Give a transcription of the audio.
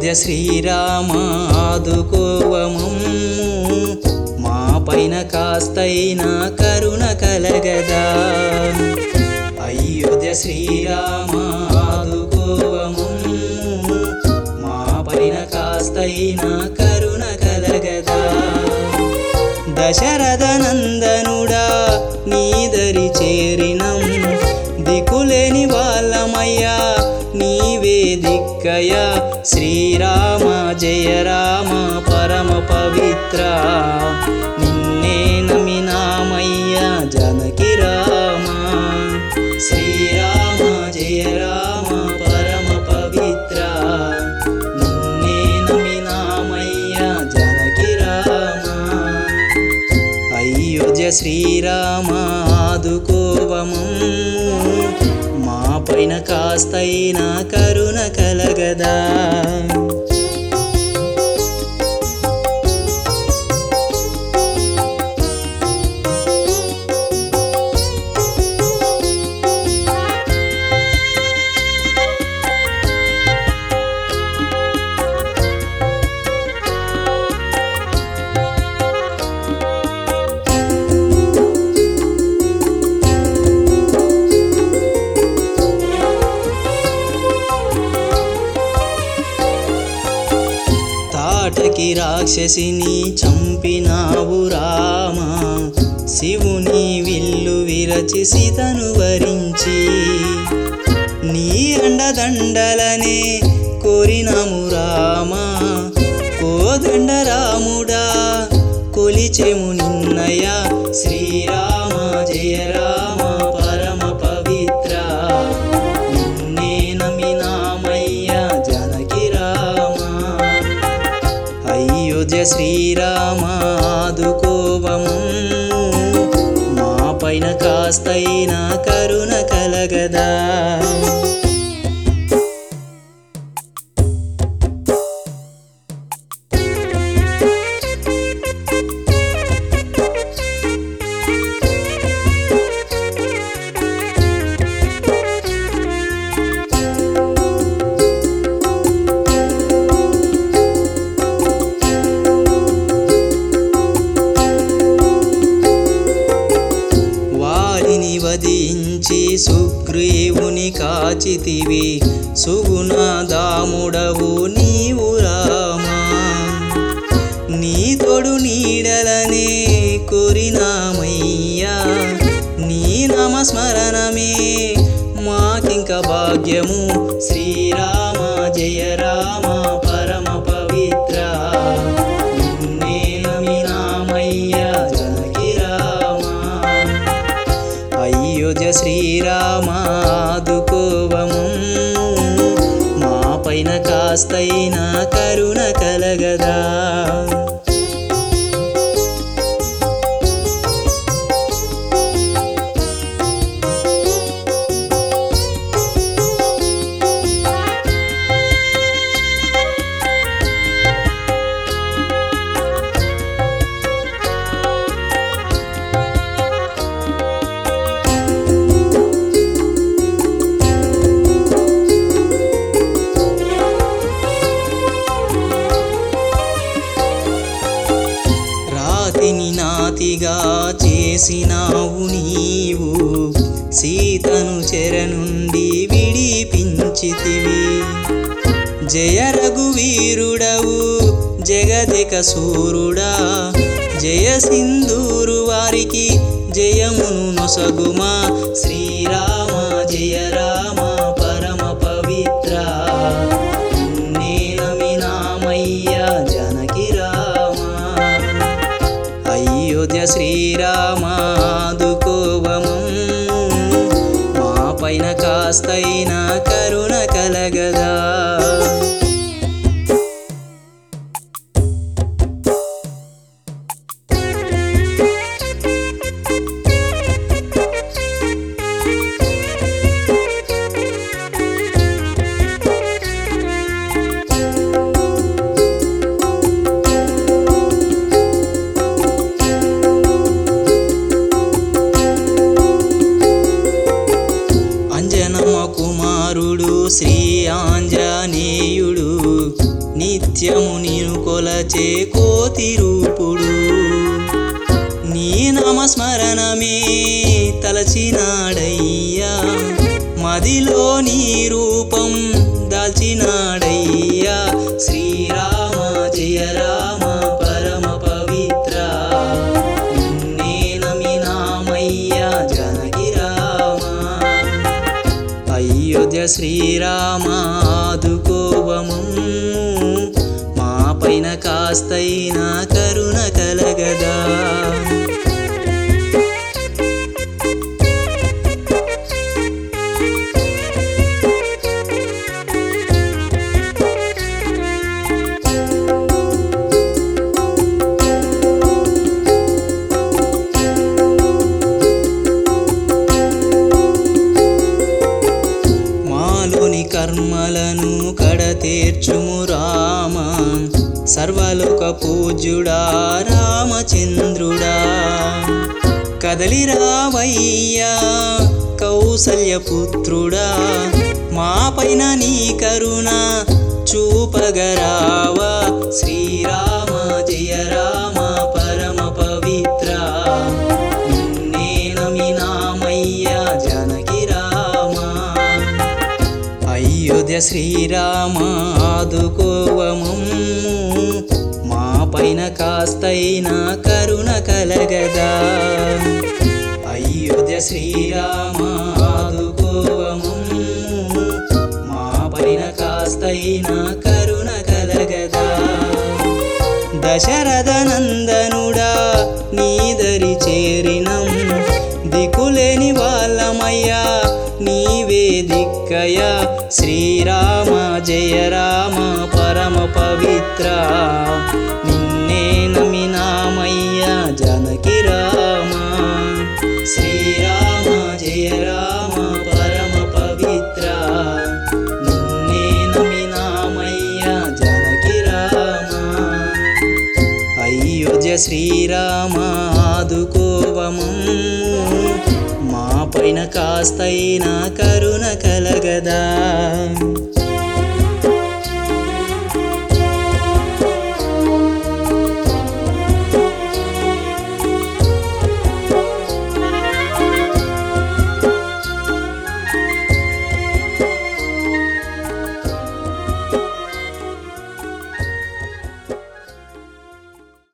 శ్రీరామ ఆదుకోవమమ్ము మా పైన కాస్తైనా కరుణ కలగదా అయోధ్య శ్రీరామ ఆదుకోవమమ్ము మా పైన కాస్తైనా కరుణ కలగదా దశరథ నందనుడా నీదరి చేరినం దిక్కులేని వాళ్ళమయ్యా నీవే దిక్కయ్యా శ్రీరామ జయ రామ పరమ పవిత్ర నిన్నే నమినామయ్యా జనకి రామ శ్రీరామ జయ రామ పరమ పవిత్ర నిన్నే నమినామయ్యా జనకి రామ అయోధ్య శ్రీరామ ఆదుకోవము మా పైన కాస్తైనా కరుణ కలగదా తాటకి రాక్షసిని చంపినావు రామా శివుని విల్లు విరచి సీతను వరించి నీ అండదండలనే కోరినాము రామా కోదండ రాముడా కొలిచెము నిన్నయ శ్రీరామ జయ రామ పరమ పవిత్ర నిన్నే నమినామయ్యా జనకి రామ అయోధ్య శ్రీరామ ఆదుకోవము మా పైన కాస్తైనా కరుణ కలగదా వారిని వధించి సుగ్రీవుని కాచితివి సుగుణదాముడవు నీవు రామా నీ తోడు నీడలనే కోరినామయ్యా నీ నామస్మరణమే మాకింక భాగ్యము శ్రీరామ జయ రామ పరమ పవిత్ర నిన్నే నమినామయ్యా జనకి రామ అయోధ్య శ్రీరామ ఆదుకోవము మా పైన కాస్తైనా కరుణ కలగదా రాతిని నాతిగా చేసినావు నీవు సీతను చెర నుండి విడిపించితివి జయ రఘువీరుడవు జగదిక సూరుడా జయ సింధూరు వారికి జయమును నొసగుమా శ్రీరామ జయ రామ పరమ పవిత్ర నిన్నే నమినామయ్యా జనకి రామ అయోధ్య శ్రీరామ ఆదుకోవము మా పైన కాస్తైనా కరుణ కలగదా అంజనమ్మ కుమార బ్రోచే కోతి రూపుడు నీ నామస్మరణమే తలచినాడయ్యా మదిలో నీ రూపం దాల్చినాడయ్యా శ్రీరామ జయ రామ పరమ పవిత్ర నిన్నే నమినామయ్యా జనకి రామ అయోధ్య శ్రీరామ ఆదుకోవము మా పైన కాస్తైనా కరుణ కలగదా మాలోని కర్మలను కడతీర్చుము రామ సర్వలోక పూజ్యుడా రామచంద్రుడా కదలి రావయ్యా కౌసల్యపుత్రుడా మా పైన నీ కరుణ చూపగరావా శ్రీరామ జయ రామ పరమ పవిత్ర నిన్నే నమినామయ్యా జనకి రామ అయోధ్య శ్రీరామ ఆదుకోవము మా పైన కాస్తైనా కరుణ కలగదా అయోధ్య శ్రీరామ ఆదుకోవము మా పైన కాస్తైనా కరుణ కలగదా దశరథ నందనుడా నీదరి చేరినం దిక్కులేని వాళ్ళమయ్యా నీవే దిక్కయ్యా శ్రీరామ జయ రామ పరమ పవిత్ర నిన్నే నమినామయ్యా జనకి రామ శ్రీరామ జయ రామ పరమ పవిత్ర నిన్నే నమినామయ్యా జనకి రామ అయోధ్య శ్రీరామ ఆదుకోవము మా పైన కాస్తైనా కరుణ కలగదా